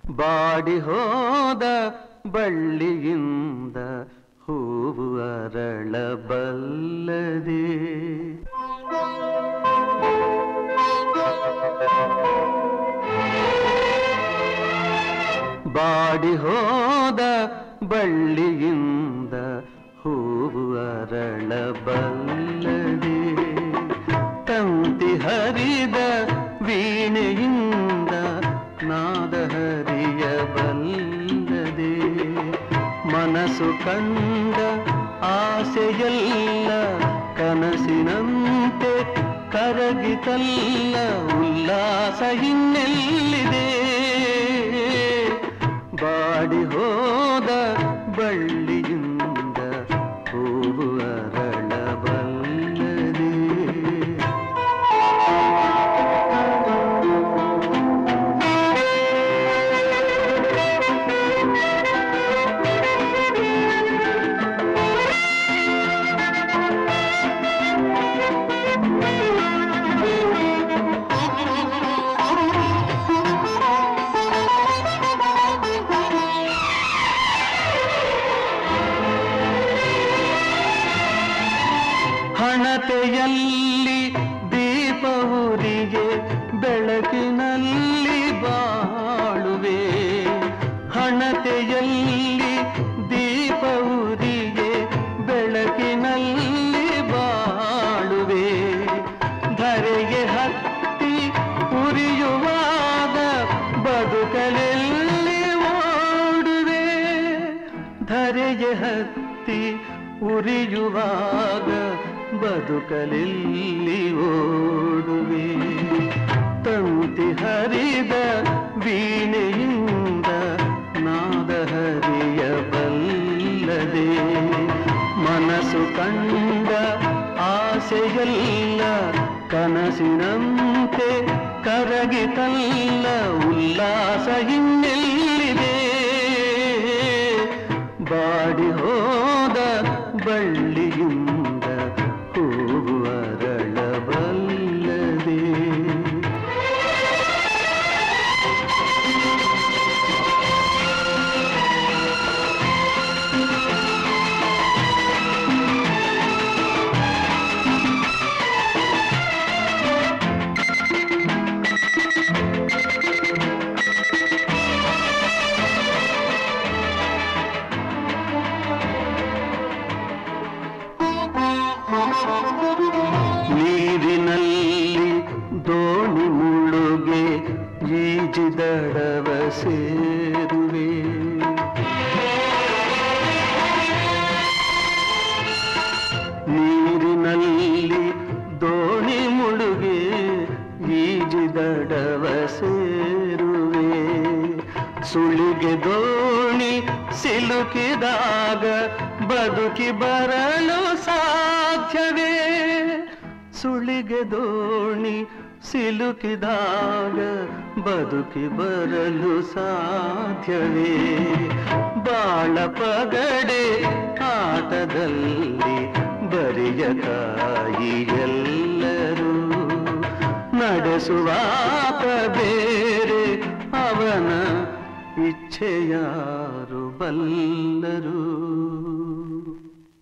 body ಹೋದ ಬಳ್ಳಿಯಿಂದ ಹೂವು ಅರಳಬಲ್ಲದೆ body ಹೋದ ಬಳ್ಳಿಯಿಂದ ಹೂವು ಅರಳಬಲ್ಲದೆ ತಂತಿ ಹರಿದ ವೀಣೆಯಿಂದ ನಾದ ಹರಿಯಬಲ್ಲದೆ ಮನಸ್ಸು ಕಂಡ ಆಸೆಯಲ್ಲ ಕನಸಿನಂತೆ ಕರಗಿತಲ್ಲ ಉಲ್ಲಾಸ ಇನ್ನೆಲ್ಲಿದೆ ಬಾಡಿ ಹೋದ ಬಳ್ಳಿಯಿಂದ ಹೂವು ಅರಳಬಲ್ಲದೆ ಹಣತೆಯಲ್ಲಿ ದೀಪ ಉರಿಗೆ ಬೆಳಕಿನಲ್ಲಿ ಬಾಳುವೆ ಹಣತೆಯಲ್ಲಿ ದೀಪ ಉರಿಗೆ ಬೆಳಕಿನಲ್ಲಿ ಬಾಳುವೆ ಧರೆಗೆ ಹತ್ತಿ ಉರಿಯುವಾಗ ಬದುಕಲೆಲ್ಲಿ ಓಡುವೆ ಧರೆಗೆ ಹತ್ತಿ ಉರಿಯುವಾಗ ಬದುಕಲೆಲ್ಲಿ ಓಡುವೆ ತಂತಿ ಹರಿದ ವೀಣೆಯಿಂದ ನಾದ ಹರಿಯಬಲ್ಲದೆ ಮನಸ್ಸು ಕಂಡ ಆಸೆಯಲ್ಲ ಕನಸಿನಂತೆ ಕರಗಿತಲ್ಲ ಉಲ್ಲಾಸ ಇನ್ನೆಲ್ಲಿದೆ ಬಾಡಿ ಹೋದ ಬಳ್ಳಿಯಿಂದ ಹೂವು ಅರಳಬಲ್ಲದೆ ನೀರಿನಲ್ಲಿ ದೋಣಿ ಮುಳುಗೆ ಈಜಿದಡವ ಸೇರುವೆ ನೀರಿನಲ್ಲಿ ದೋಣಿ ಮುಳುಗೆ ಈಜಿದಡವ ಸೇರುವೆ ಸುಳಿಗೆ ದೋಣಿ ಸಿಲುಕಿದಾಗ ಬದುಕಿ ಬರಲು ಸಾಧ್ಯವೇ ಸುಳಿಗೆ ದೋಣಿ ಸಿಲುಕಿದಾಗ ಬದುಕಿ ಬರಲು ಸಾಧ್ಯವೇ ಬಾಳ ಪಗಡೆ ಆಟದಲ್ಲಿ ಬರಿಯ ಕಾಯಿ ಎಲ್ಲರೂ ನಡೆಸುವಾತ ಬೇರೆ ಅವನ ಇಚ್ಛೆಯಾರು ಬಲ್ಲರು